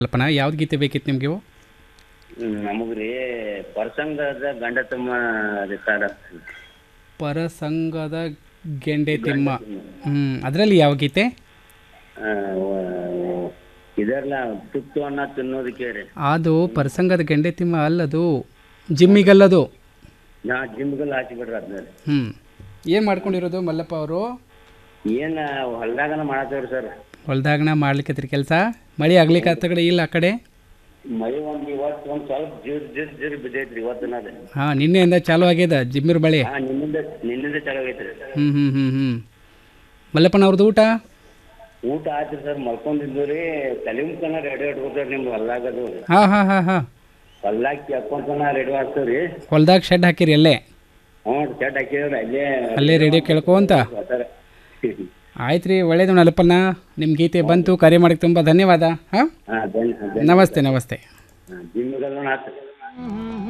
ಕಲ್ಪನಾ ಯಾವ್ದು ಗೀತೆ ಬೇಕಿತ್ತು ನಿಮಗೆ ನಮಗ್ರಿ ಪರ್ಸಂಗದ ಗಂಡ ತಮ್ಮ ರಿಕಾರ್ಡ್ ಪರಸಂಗದ ಗೆಂಡೆ ತಿಮ್ಮ ಹ್ಞೂ ಅದರಲ್ಲಿ ಯಾವ ಗೀತೆ ಇದೆಲ್ಲ ತುತ್ತು ಅನ್ನ ತಿನ್ನೋದಕ್ಕೆ ರೀ ಅದು ಪರಸಂಗದ ಗೆಂಡೆ ತಿಮ್ಮ ಅಲ್ಲದು ಜಿಮ್ಮಿಗಲ್ಲದು ನಾ ಜಿಮ್ಗೆಲ್ಲ ಹಾಕಿ ಬಿಡ್ರಿ ಅದನ್ನ ಹ್ಞೂ ಏನು ಮಾಡ್ಕೊಂಡಿರೋದು ಮಲ್ಲಪ್ಪ ಅವರು ಏನ ಹೊಲ್ದಾಗನ ಮಾಡತ್ತೇವ್ರಿ ಸರ್ ಹೊಲ್ದಾಗಣ ಮಾಡ್ಲಿಕ್ಕತ್ರಿ ಕೆಲಸ ಮಳೆ ಆಗ್ಲಿಕ್ಕೆ ಆ ಕಡೆ ಇಲ್ಲ ಆ ಕಡೆ ಮಳಿ ಒಂದ್ ಇವತ್ತು ಒಂದ್ ಸ್ವಲ್ಪ ಜಿರ್ ಜಿರ್ ಜಿರ್ ಬಿದ್ದೈತ್ರಿ ಇವತ್ತಿನ ಅದು ಹಾಂ ನಿನ್ನೆಯಿಂದ ಚಾಲು ಆಗ್ಯದ ಜಿಮ್ಮಿರ್ ಬಳಿ ಹಾ ನಿನ್ನಿಂದ ನಿನ್ನಿಂದ ಚಲೋ ಆಗೈತ್ರಿ ಹ್ಞೂ ಹ್ಞೂ ಹ್ಞೂ ಹ್ಞೂ ಮಲ್ಲಪ್ಪನ ಅವ್ರದ್ದು ಊಟ ಊಟ ಆಯ್ತ್ರಿ ಸರ್ ಮಲ್ಕೊಂಡಿದ್ದು ರೀ ತಲೆ ಮುಖನ ರೆಡಿ ಇಟ್ಕೋತಾರ ನಿಮ್ದು ಹೊಲ್ದಾಗದು ಹಾಂ ಹಾಂ ಹಾಂ ಹಾಂ ಹೊಲ್ದಾಗ ಕೇಳ್ಕೊಂತನ ರೆಡಿ ಆಗ್ತೇವ್ರಿ ಹೊಲ್ದಾಗ ಶೆಡ್ ಹಾಕಿರಿ ಅಲ್ಲೇ ಹ್ಞೂ ಶೆಡ್ ಹಾಕಿವ್ರಿ ಅಲ್ಲೇ ಅಲ್ಲೇ ರೇಡಿಯೋ ಕೇಳ್ಕೊಂತ ಬರ್ತಾರ. ಆಯ್ತು ರೀ ಒಳ್ಳೇದು ನಲಪನ್ನ ನಿಮ್ಮ ಗೀತೆ ಬಂತು ಕರೆ ಮಾಡಕ್ಕೆ ತುಂಬ ಧನ್ಯವಾದ ಹಾಂ ಹಾ ಧನ್ಯ ನಮಸ್ತೆ ನಮಸ್ತೆ ಜಿಮ್ಗೆಲ್ಲ ಹಾಕ್ರಿ